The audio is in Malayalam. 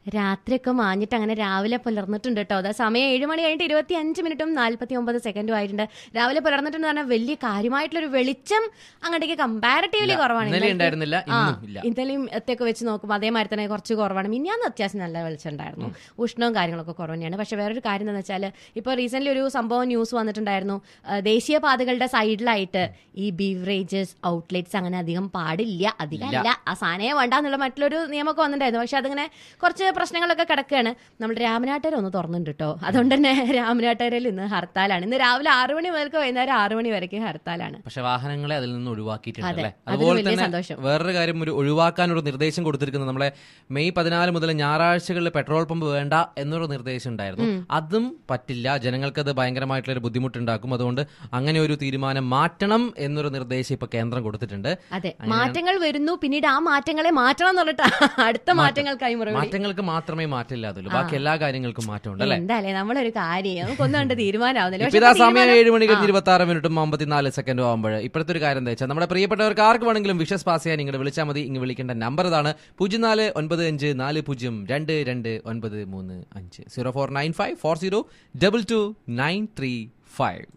രാത്രിയൊക്കെ മാഞ്ഞിട്ട് അങ്ങനെ രാവിലെ പുലർന്നിട്ടുണ്ട് കേട്ടോ അതാ സമയം ഏഴ് മണി കഴിഞ്ഞിട്ട് ഇരുപത്തി അഞ്ച് മിനിറ്റും നാല്പത്തി ഒമ്പത് സെക്കൻഡും ആയിട്ടുണ്ട് രാവിലെ പുലർന്നിട്ടുണ്ട് പറഞ്ഞാൽ വലിയ കാര്യമായിട്ടുള്ളൊരു വെളിച്ചം അങ്ങോട്ടേക്ക് കമ്പാരറ്റീവ്ലി കുറവാണ് ഇന്നലെ ഇന്നലത്തെ- ഉണ്ടായിരുന്നില്ല ആ, ഇന്നും ഇല്ല ഇന്നലെയും എത്തൊക്കെ വെച്ച് നോക്കുമ്പോൾ അതേമാതിരി തന്നെ കുറച്ച് കുറവാണ് മിനിയാന്ന് അത്യാവശ്യം നല്ല വെളിച്ചം ഉണ്ടായിരുന്നു ഉഷ്ണവും കാര്യങ്ങളൊക്കെ കുറവ് തന്നെയാണ് പക്ഷെ വേറൊരു കാര്യം എന്താണെന്ന് വെച്ചാൽ ഇപ്പോൾ റീസെന്റ് ഒരു സംഭവം ന്യൂസ് വന്നിട്ടുണ്ടായിരുന്നു ആ, ദേശീയപാതകളുടെ സൈഡിലായിട്ട് ഈ ബീവറേജസ് ഔട്ട്ലെറ്റ്സ് അങ്ങനെ അധികം പാടില്ല അധികം അല്ല ആ സാധനമേ വേണ്ട എന്നുള്ള മറ്റുള്ളൊരു നിയമമൊക്കെ വന്നിട്ടുണ്ടായിരുന്നു പക്ഷെ അതിങ്ങനെ കുറച്ച് പ്രശ്നങ്ങളൊക്കെ കിടക്കുകയാണ് നമ്മുടെ രാമനാട്ടുകര ഒന്ന് തുറന്നിട്ടുണ്ട് കേട്ടോ അതുകൊണ്ട് തന്നെ രാമനാട്ടുകരയിൽ ഇന്ന് ഹർത്താലാണ് ഇന്ന് രാവിലെ ആറ് മണി മുതൽക്ക് വൈകുന്നേരം ആറ് മണി വരയ്ക്ക് ഹർത്താലാണ് പക്ഷെ വാഹനങ്ങളെ അതിൽ നിന്ന് ഒഴിവാക്കിയിട്ടുണ്ട് അതെ, അല്ലേ അതിന് അതുപോലെ വലിയ തന്നെ സന്തോഷം. വേറൊരു കാര്യം ഒരു ഒഴിവാക്കാൻ ഒരു നിർദ്ദേശം കൊടുത്തിരിക്കുന്നത് നമ്മളെ മെയ് പതിനാല് മുതൽ ഞായറാഴ്ചകളിൽ പെട്രോൾ പമ്പ് വേണ്ട എന്നൊരു നിർദ്ദേശം ഉണ്ടായിരുന്നു അതും പറ്റില്ല ജനങ്ങൾക്കത് ഭയങ്കരമായിട്ടുള്ള ഒരു ബുദ്ധിമുട്ടുണ്ടാക്കും അതുകൊണ്ട് അങ്ങനെ ഒരു തീരുമാനം മാറ്റണം എന്നൊരു നിർദ്ദേശം ഇപ്പൊ കേന്ദ്രം കൊടുത്തിട്ടുണ്ട് അതെ മാറ്റങ്ങൾ വരുന്നു പിന്നീട് ആ മാറ്റങ്ങളെ മാറ്റണം എന്ന് പറഞ്ഞിട്ട് അടുത്ത മാറ്റങ്ങൾക്കായി മുറവിളി മാറ്റങ്ങൾക്ക് മാത്രമേ മാറ്റമില്ലാതുള്ളൂ ബാക്കി എല്ലാ കാര്യങ്ങൾക്കും മാറ്റമുണ്ട് അല്ലേ എന്തായാലേ നമ്മളൊരു കാര്യം നമുക്കൊന്നും കണ്ട് തീരുമാനമാവുന്നില്ല ഇപ്പൊ പക്ഷെ ഇതാ ഇപ്പൊ സമയം തീരുമാനം- ഏഴ് മണി കഴിഞ്ഞ് ഇരുപത്തി ആറ് മിനിറ്റും അമ്പത്തിനാല് സെക്കൻഡും ആകുമ്പോൾ ഇപ്പോഴത്തെ ഒരു കാര്യം എന്താ വെച്ചാൽ നമ്മുടെ പ്രിയപ്പെട്ടവർക്ക് ആർക്ക് വേണമെങ്കിലും വിഷസ് പാസ് ചെയ്യാൻ ഇങ്ങോട്ട് വിളിച്ചാൽ മതി ഇങ്ങ് വിളിക്കേണ്ട നമ്പർ ഇതാണ് പൂജ്യം നാല് ഒൻപത് അഞ്ച് നാല് പൂജ്യം രണ്ട് രണ്ട് ഒൻപത് മൂന്ന് അഞ്ച് zero four nine five four zero double two nine three five